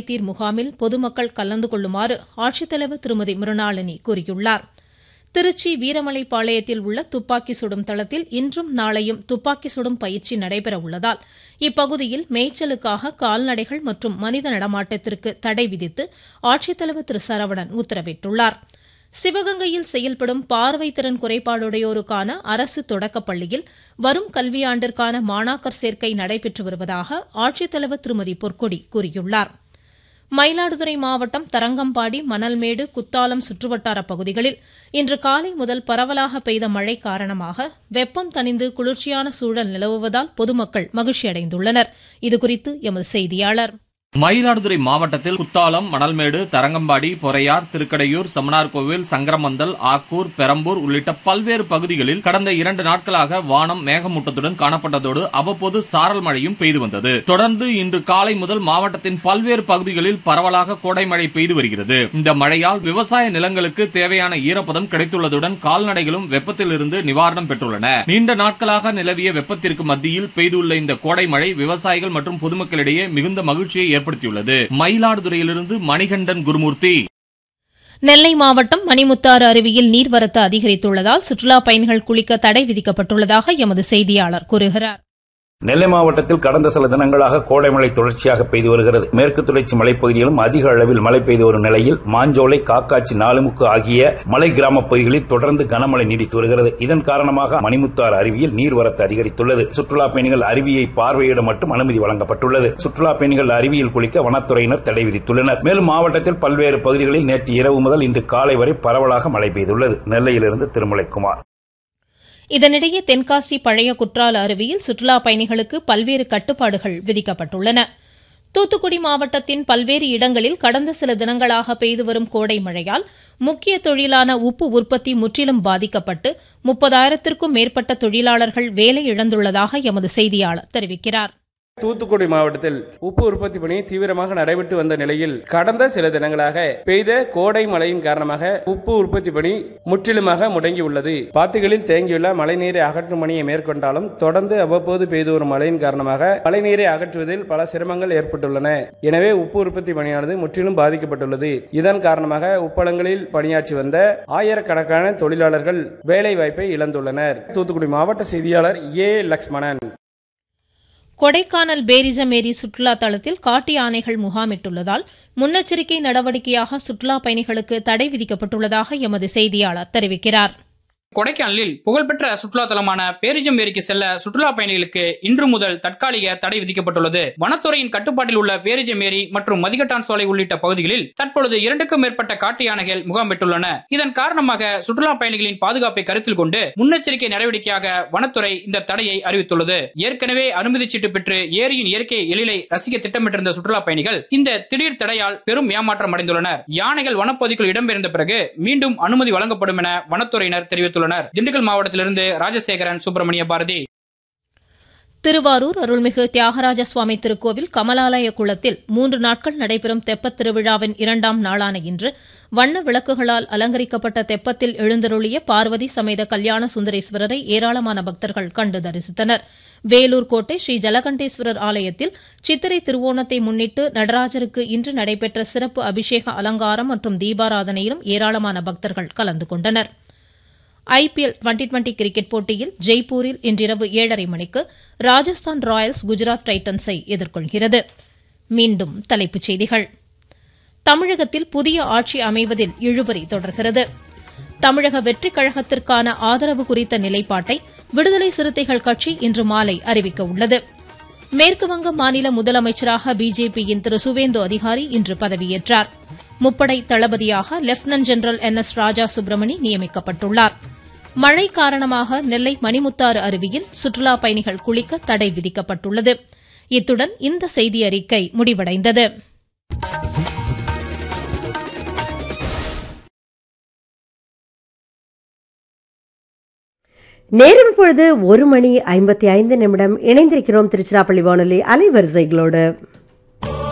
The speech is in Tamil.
கரைத்தீர் முகாமில் பொதுமக்கள் கலந்து கொள்ளுமாறு ஆட்சித்தலைவர் திருமதி மிருணாளினி கூறியுள்ளார் திருச்சி வீரமலைப்பாளையத்தில் உள்ள துப்பாக்கி சுடும் தளத்தில் இன்றும் நாளையும் துப்பாக்கி சுடும் பயிற்சி நடைபெற உள்ளதால் இப்பகுதியில் மேய்ச்சலுக்காக கால்நடைகள் மற்றும் மனித நடமாட்டத்திற்கு தடை விதித்து ஆட்சித்தலைவர் திரு சரவணன் உத்தரவிட்டுள்ளார் சிவகங்கையில் செயல்படும் பார்வை திறன் குறைபாடுடையோருக்கான அரசு தொடக்கப் பள்ளியில் வரும் கல்வியாண்டிற்கான மாணாக்கர் சேர்க்கை நடைபெற்று வருவதாக ஆட்சித்தலைவர் திருமதி பொற்கொடி கூறியுள்ளார் மயிலாடுதுறை மாவட்டம் தரங்கம்பாடி மணல்மேடு குத்தாலம் சுற்றுவட்டார பகுதிகளில் இன்று காலை முதல் பரவலாக பெய்த மழை காரணமாக வெப்பம் தணிந்து குளிர்ச்சியான சூழல் நிலவுவதால் பொதுமக்கள் மகிழ்ச்சியடைந்துள்ளனர் இதுகுறித்து எமது செய்தியாளர் மயிலாடுதுறை மாவட்டத்தில் குத்தாலம் மணல்மேடு தரங்கம்பாடி பொறையார் திருக்கடையூர் சமனார்கோவில் சங்கரமந்தல் ஆக்கூர் பெரம்பூர் உள்ளிட்ட பல்வேறு பகுதிகளில் கடந்த இரண்டு நாட்களாக வானம் மேகமூட்டத்துடன் காணப்பட்டதோடு அவ்வப்போது சாரல் மழையும் பெய்து வந்தது தொடர்ந்து இன்று காலை முதல் மாவட்டத்தின் பல்வேறு பகுதிகளில் பரவலாக கோடை மழை பெய்து வருகிறது இந்த மழையால் விவசாய நிலங்களுக்கு தேவையான ஈரப்பதம் கிடைத்துள்ளதுடன் கால்நடைகளும் வெப்பத்திலிருந்து நிவாரணம் பெற்றுள்ளன நீண்ட நாட்களாக நிலவிய வெப்பத்திற்கு மத்தியில் பெய்துள்ள இந்த கோடை மழை விவசாயிகள் மற்றும் பொதுமக்களிடையே மிகுந்த மகிழ்ச்சியை ஏற்படுத்தியுள்ளது மயிலாடுதுறையிலிருந்து மணிகண்டன் குருமூர்த்தி நெல்லை மாவட்டம் மணிமுத்தாறு அருவியில் நீர்வரத்து அதிகரித்துள்ளதால் சுற்றுலாப் பயணிகள் குளிக்க தடை விதிக்கப்பட்டுள்ளதாக எமது செய்தியாளர் கூறுகிறார் நெல்லை மாவட்டத்தில் கடந்த சில தினங்களாக கோடை மழை தொடர்ச்சியாக பெய்து வருகிறது மேற்கு தொடர்ச்சி மலைப்பகுதியிலும் அதிக அளவில் மழை பெய்து வரும் நிலையில் மாஞ்சோலை காக்காச்சி நாலுமுக்கு ஆகிய மலை கிராம பகுதிகளில் தொடர்ந்து கனமழை நீடித்து வருகிறது இதன் காரணமாக மணிமுத்தாறு அருவியில் நீர்வரத்து அதிகரித்துள்ளது சுற்றுலா பயணிகள் அருவியை பார்வையிட மட்டும் அனுமதி வழங்கப்பட்டுள்ளது சுற்றுலா பயணிகள் அருவியில் குளிக்க வனத்துறையினர் தடை விதித்துள்ளனர் மேலும் மாவட்டத்தில் பல்வேறு பகுதிகளில் நேற்று இரவு முதல் இன்று காலை வரை பரவலாக மழை பெய்துள்ளது நெல்லையிலிருந்து திருமலைக்குமார் இதனிடையே தென்காசி பழைய குற்றால அருவியில் சுற்றுலாப் பயணிகளுக்கு பல்வேறு கட்டுப்பாடுகள் விதிக்கப்பட்டுள்ளன தூத்துக்குடி மாவட்டத்தின் பல்வேறு இடங்களில் கடந்த சில தினங்களாக பெய்து வரும் கோடை மழையால் முக்கிய தொழிலான உப்பு உற்பத்தி முற்றிலும் பாதிக்கப்பட்டு முப்பதாயிரத்திற்கும் மேற்பட்ட தொழிலாளர்கள் வேலை இழந்துள்ளதாக எமது செய்தியாளர் தெரிவிக்கிறார் தூத்துக்குடி மாவட்டத்தில் உப்பு உற்பத்தி பணி தீவிரமாக நடைபெற்று வந்த நிலையில் கடந்த சில தினங்களாக பெய்த கோடை மழையின் காரணமாக உப்பு உற்பத்தி பணி முற்றிலுமாக முடங்கி உள்ளது பாத்துகளில் தேங்கியுள்ள மழைநீரை அகற்றும் பணியை மேற்கொண்டாலும் தொடர்ந்து அவ்வப்போது பெய்து வரும் மழையின் காரணமாக மழைநீரை அகற்றுவதில் பல சிரமங்கள் ஏற்பட்டுள்ளன எனவே உப்பு உற்பத்தி பணியானது முற்றிலும் பாதிக்கப்பட்டுள்ளது இதன் காரணமாக உப்பளங்களில் பணியாற்றி வந்த ஆயிரக்கணக்கான தொழிலாளர்கள் வேலை வாய்ப்பை இழந்துள்ளனர் தூத்துக்குடி மாவட்ட செய்தியாளர் ஏ லக்ஷ்மணன் கொடைக்கானல் பேரிஜம் ஏரி சுற்றுலா தளத்தில் காட்டு யானைகள் முகாமிட்டுள்ளதால் முன்னெச்சரிக்கை நடவடிக்கையாக சுற்றுலா பயணிகளுக்கு தடை விதிக்கப்பட்டுள்ளதாக எமது செய்தியாளர் தெரிவிக்கிறார் கொடைக்கானலில் புகழ்பெற்ற சுற்றுலா தலமான பேரிஜம் ஏரிக்கு செல்ல சுற்றுலா பயணிகளுக்கு இன்று முதல் தற்காலிக தடை விதிக்கப்பட்டுள்ளது வனத்துறையின் கட்டுப்பாட்டில் உள்ள பேரிஜம் ஏரி மற்றும் மதிகட்டான் சோலை உள்ளிட்ட பகுதிகளில் தற்பொழுது இரண்டுக்கும் மேற்பட்ட காட்டு யானைகள் முகாம் பெற்றுள்ளன இதன் காரணமாக சுற்றுலா பயணிகளின் பாதுகாப்பை கருத்தில் கொண்டு முன்னெச்சரிக்கை நடவடிக்கையாக வனத்துறை இந்த தடையை அறிவித்துள்ளது ஏற்கனவே அனுமதி சீட்டு பெற்று ஏரியின் இயற்கை எழிலை ரசிக்க திட்டமிட்டிருந்த சுற்றுலா பயணிகள் இந்த திடீர் தடையால் பெரும் ஏமாற்றம் அடைந்துள்ளனர் யானைகள் வனப்பகுதிக்குள் இடம்பெயர்ந்த பிறகு மீண்டும் அனுமதி வழங்கப்படும் என வனத்துறையினர் தெரிவித்துள்ளனர் திண்டுக்கல் மாவட்டத்திலிருந்து ராஜசேகரன் சுப்பிரமணிய பாரதி திருவாரூர் அருள்மிகு தியாகராஜ சுவாமி திருக்கோவில் கமலாலய குளத்தில் மூன்று நாட்கள் நடைபெறும் தெப்பத் திருவிழாவின் இரண்டாம் நாளான இன்று வண்ண விளக்குகளால் அலங்கரிக்கப்பட்ட தெப்பத்தில் எழுந்தருளிய பார்வதி சமேத கல்யாண சுந்தரேஸ்வரரை ஏராளமான பக்தர்கள் கண்டு தரிசித்தனர் வேலூர் கோட்டை ஸ்ரீ ஜலகண்டேஸ்வரர் ஆலயத்தில் சித்திரை திருவோணத்தை முன்னிட்டு நடராஜருக்கு இன்று நடைபெற்ற சிறப்பு அபிஷேக அலங்காரம் மற்றும் தீபாராதனையிலும் ஏராளமான பக்தர்கள் கலந்து கொண்டனா் ஐபிஎல் டுவெண்டி டுவெண்டி கிரிக்கெட் போட்டியில் ஜெய்ப்பூரில் இன்றிரவு ஏழரை மணிக்கு ராஜஸ்தான் ராயல்ஸ் குஜராத் டைட்டன்ஸை எதிர்கொள்கிறது மீண்டும் தலைப்புச் செய்திகள் தமிழகத்தில் புதிய ஆட்சி அமைவதில் இழுபறி தொடர்கிறது தமிழக வெற்றிக் கழகத்திற்கான ஆதரவு குறித்த நிலைப்பாட்டை விடுதலை சிறுத்தைகள் கட்சி இன்று மாலை அறிவிக்க உள்ளது மேற்குவங்க மாநில முதலமைச்சராக பிஜேபியின் திரு சுவேந்து அதிகாரி இன்று பதவியேற்றார் முப்படை தளபதியாக lieutenant general N S Raja Subramani நியமிக்கப்பட்டுள்ளார் மழை காரணமாக நெல்லை மணிமுத்தாறு அருவியில் சுற்றுலா பயணிகள் குளிக்க தடை விதிக்கப்பட்டுள்ளது இத்துடன் இந்த செய்தி அறிக்கை முடிவடைந்தது நேரம் இப்பொழுது ஒரு மணி ஐம்பத்தி ஐந்து நிமிடம் இணைந்திருக்கிறோம் திருச்சிராப்பள்ளி வானொலி அலைவரிசைகளோடு